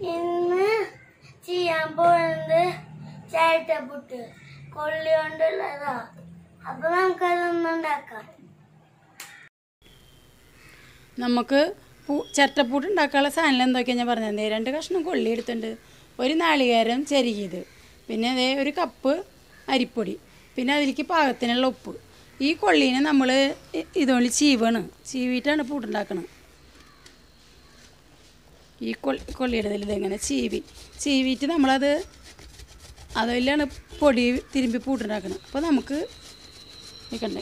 ഇന്ന് ചെയ്യാൻ പോകുന്നത് ചേട്ടപ്പുട്ട് കൊള്ളി കൊണ്ടുള്ളതാ അപ്പൊ നമുക്കതൊന്നും ഉണ്ടാക്കാം നമുക്ക് പൂ ചിരട്ടപ്പൂട്ട് ഉണ്ടാക്കാനുള്ള സാധനം എന്തൊക്കെയാണ് ഞാൻ പറഞ്ഞത് ദേ രണ്ട് കഷ്ണം കൊള്ളി എടുത്തിട്ടുണ്ട് ഒരു നാളികേരം ചെരുകിയത് പിന്നെ അതേ ഒരു കപ്പ് അരിപ്പൊടി പിന്നെ അതിലേക്ക് പാകത്തിനുള്ള ഉപ്പ് ഈ കൊള്ളീനെ നമ്മൾ ഇതുകൊണ്ട് ചീവണ് ചീവിയിട്ടാണ് പൂട്ടുണ്ടാക്കണത് ഈ കൊള്ളി കൊള്ളിയുടെ ഇതിൽ ഇതെങ്ങനെ ചീവി ചീവിയിട്ട് നമ്മളത് അതിലാണ് പൊടി തിരുമ്പി പൂട്ടുണ്ടാക്കണം അപ്പോൾ നമുക്ക് നിൽക്കണ്ടേ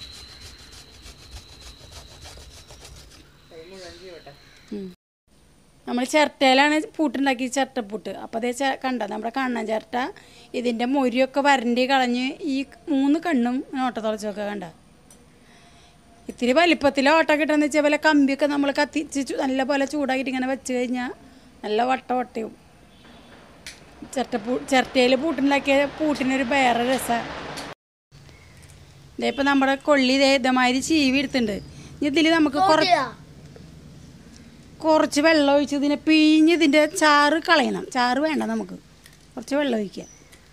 നമ്മൾ ചിരട്ടയിലാണ് പൂട്ടുണ്ടാക്കി ചിരട്ടപ്പൂട്ട് അപ്പോൾ അതേ ചെ കണ്ട നമ്മുടെ കണ്ണൻ ചിരട്ട ഇതിൻ്റെ മൊരിയൊക്കെ വരണ്ടി കളഞ്ഞ് ഈ മൂന്ന് കണ്ണും ഓട്ട തുളച്ചൊക്കെ കണ്ട ഇത്തിരി വലിപ്പത്തിൽ ഓട്ട കിട്ടുന്ന വെച്ചാൽ പോലെ കമ്പിയൊക്കെ നമ്മൾ കത്തിച്ച് ചു- നല്ല പോലെ ചൂടാക്കിയിട്ട് ഇങ്ങനെ വെച്ച് കഴിഞ്ഞാൽ നല്ല വട്ട വട്ടയും ചിരട്ടപ്പൂ ചിരട്ടയിൽ പൂട്ടുണ്ടാക്കിയ പൂട്ടിനൊരു വേറെ രസമാണ് ഇതേപ്പോൾ നമ്മുടെ കൊള്ളി ഇതേ ഇതേമാതിരി ചീവി എടുത്തിട്ടുണ്ട് ഇതിൽ നമുക്ക് കുറച്ച് കുറച്ച് വെള്ളം ഒഴിച്ച് ഇതിനെ പിഴിഞ്ഞ് ഇതിൻ്റെ ചാറ് കളയണം ചാറ് വേണ്ട നമുക്ക് കുറച്ച് വെള്ളം ഒഴിക്കുക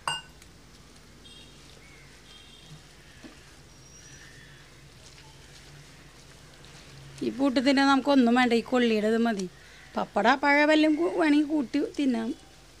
ഈ കൂട്ടത്തിൻ്റെ നമുക്കൊന്നും വേണ്ട ഈ കൊള്ളിയുടെ ഇത് മതി പപ്പട പഴ വല്ലതും കൂ- വേണമെങ്കിൽ കൂട്ടി തിന്നാം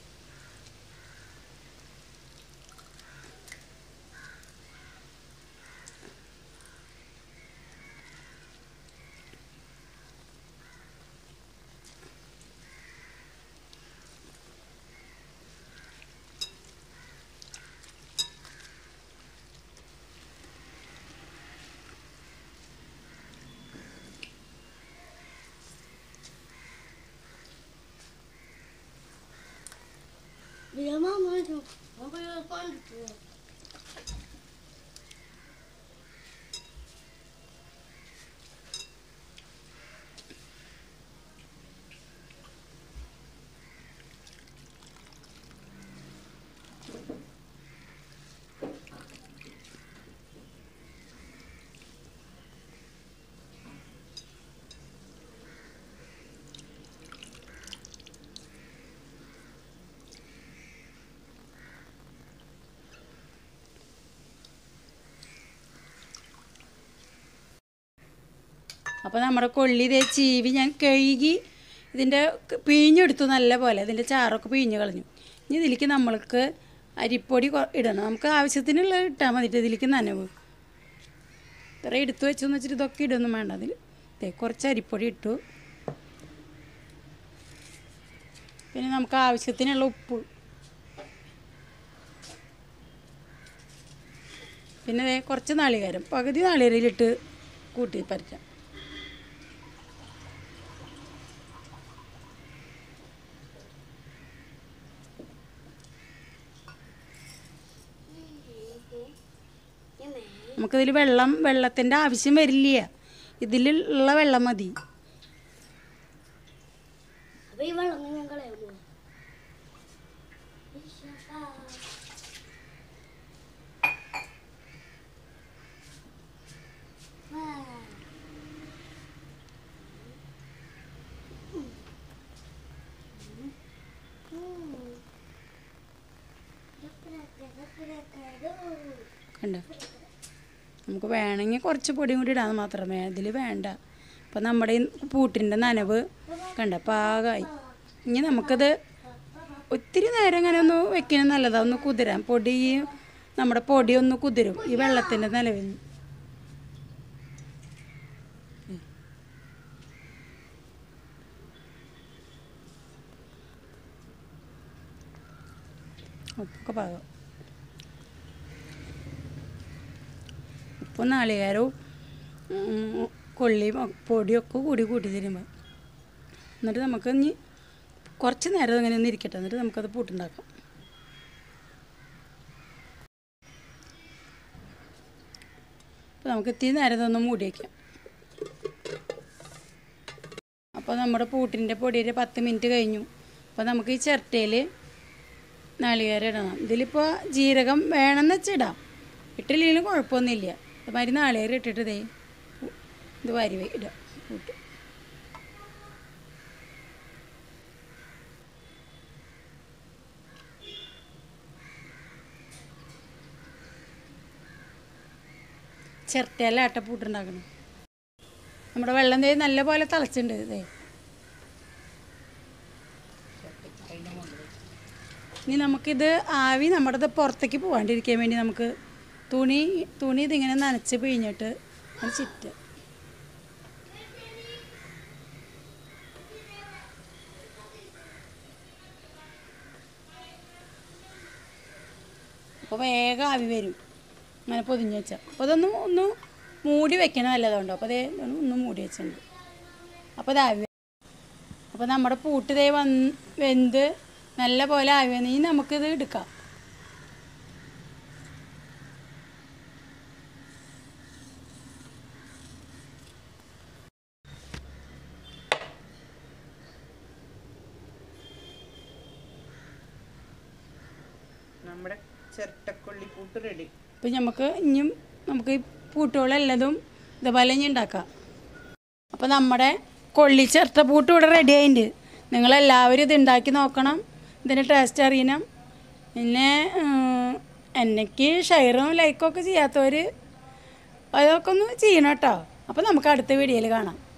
അപ്പോൾ നമ്മുടെ കൊള്ളി ഇതേ ചീവി ഞാൻ കഴുകി ഇതിൻ്റെ ക- പിഴിഞ്ഞെടുത്തു നല്ല പോലെ ഇതിൻ്റെ ചാറൊക്കെ പിഴിഞ്ഞ് കളഞ്ഞു ഇനി ഇതിലേക്ക് നമ്മൾക്ക് അരിപ്പൊടി കൊ- ഇടണം നമുക്ക് ആവശ്യത്തിനുള്ള ഇട്ടാൽ മതിട്ട് ഇതിലേക്ക് നനവ് ഇത്ര എടുത്തു വെച്ചെന്ന് വെച്ചിട്ട് ഇതൊക്കെ ഇടൊന്നും വേണ്ട അതിൽ ദേ കുറച്ച് അരിപ്പൊടി ഇട്ടു പിന്നെ നമുക്ക് ആവശ്യത്തിനുള്ള ഉപ്പ് പിന്നെ ദേ കുറച്ച് നാളികേരം പകുതി നാളികേരയിലിട്ട് കൂട്ടി പരറ്റാം നമുക്കിതിൽ വെള്ളം വെള്ളത്തിൻ്റെ ആവശ്യം വരില്ല ഇതിലുള്ള വെള്ളം മതി അപ്പൊ ഈ വെള്ളം ഞാൻ കളയാമോ കണ്ട നമുക്ക് വേണമെങ്കിൽ കുറച്ച് പൊടിയും കൂടി ഇടാൻ മാത്രമേ ഇതിൽ വേണ്ട അപ്പം നമ്മുടെ ഈ പൂട്ടിൻ്റെ നനവ് കണ്ട പാകമായി ഇനി നമുക്കത് ഒത്തിരി നേരം ഇങ്ങനെ ഒന്ന് വെക്കുന്നത് നല്ലതാണ് ഒന്ന് കുതിരാൻ പൊടി നമ്മുടെ പൊടി ഒന്ന് കുതിരും ഈ വെള്ളത്തിൻ്റെ നിലവിൽ നിന്ന്. ഉപ്പൊക്കെ പാകം ഉപ്പും നാളികേരവും ഉം, കൊള്ളിയും ഒ- പൊടിയൊക്കെ കൂടി കൂട്ടി തരുമ്പോൾ എന്നിട്ട് നമുക്ക് ഇനി കുറച്ച് നേരം ഇങ്ങനെ ഒന്ന് ഇരിക്കട്ടെ എന്നിട്ട് നമുക്കത് പൂട്ടുണ്ടാക്കാം അപ്പോൾ നമുക്ക് ഇത്തിരി നേരം ഇതൊന്ന് മൂടി വയ്ക്കാം അപ്പോൾ നമ്മുടെ പൂട്ടിൻ്റെ പൊടിയുടെ പത്ത് മിനിറ്റ് കഴിഞ്ഞു അപ്പോൾ നമുക്ക് ഈ ചിരട്ടയിൽ നാളികേരം ഇടണം ഇതിലിപ്പോൾ ജീരകം വേണമെന്ന് വെച്ചാൽ ഇടാം ഇട്ടില്ലെങ്കിലും കുഴപ്പമൊന്നുമില്ല ഇതുമാതിരി നാളികേരം ഇട്ടിട്ട് ദേ ഉ- ഇത് വാരി വെ- ഇടാം കൂട്ടും ചിരട്ടയില ആട്ടപ്പൂട്ടുണ്ടാക്കണം നമ്മുടെ വെള്ളം ദേ നല്ല പോലെ തിളച്ചിട്ടുണ്ട് ഇതേ ഇനി നമുക്കിത് ആവി നമ്മുടെ ഇത് പുറത്തേക്ക് പോകാണ്ടിരിക്കാൻ വേണ്ടി നമുക്ക് തുണി തുണി ഇതിങ്ങനെ നനച്ച് പിഴിഞ്ഞിട്ട് അത് ചുറ്റുക അപ്പോൾ വേഗം ആവി വരും അങ്ങനെ പൊതിഞ്ഞ് വെച്ചാൽ അപ്പോൾ അതൊന്ന് ഒന്ന് മൂടി വെക്കണം നല്ലതുണ്ടോ അപ്പോൾ അതേ ഒന്ന് മൂടി വെച്ചിട്ടുണ്ട് അപ്പോൾ അത് ആവി അപ്പോൾ നമ്മുടെ പൂട്ട് ദേ വന്ന് വെന്ത് നല്ല പോലെ ആവി വന്ന് ഇനി നമുക്കിത് എടുക്കാം നമ്മുടെ ചിരട്ടക്കൊള്ളിപ്പൂട്ട് റെഡി അപ്പം നമുക്ക് ഇനിയും നമുക്ക് ഈ പൂട്ടുകളെല്ലതും ഇതുപോലെ ഇനി ഉണ്ടാക്കാം അപ്പോൾ നമ്മുടെ കൊള്ളി ചിരട്ട പൂട്ട് ഇവിടെ റെഡി ആയിട്ടുണ്ട് നിങ്ങളെല്ലാവരും ഇത് ഉണ്ടാക്കി നോക്കണം ഇതിൻ്റെ ടേസ്റ്റ് അറിയണം പിന്നെ ഉം, എനിക്ക് ഷെയറും ലൈക്കും ഒക്കെ ചെയ്യാത്തവർ അതൊക്കെ ഒന്ന് ചെയ്യണം കേട്ടോ അപ്പോൾ നമുക്ക് അടുത്ത വീഡിയോയിൽ കാണാം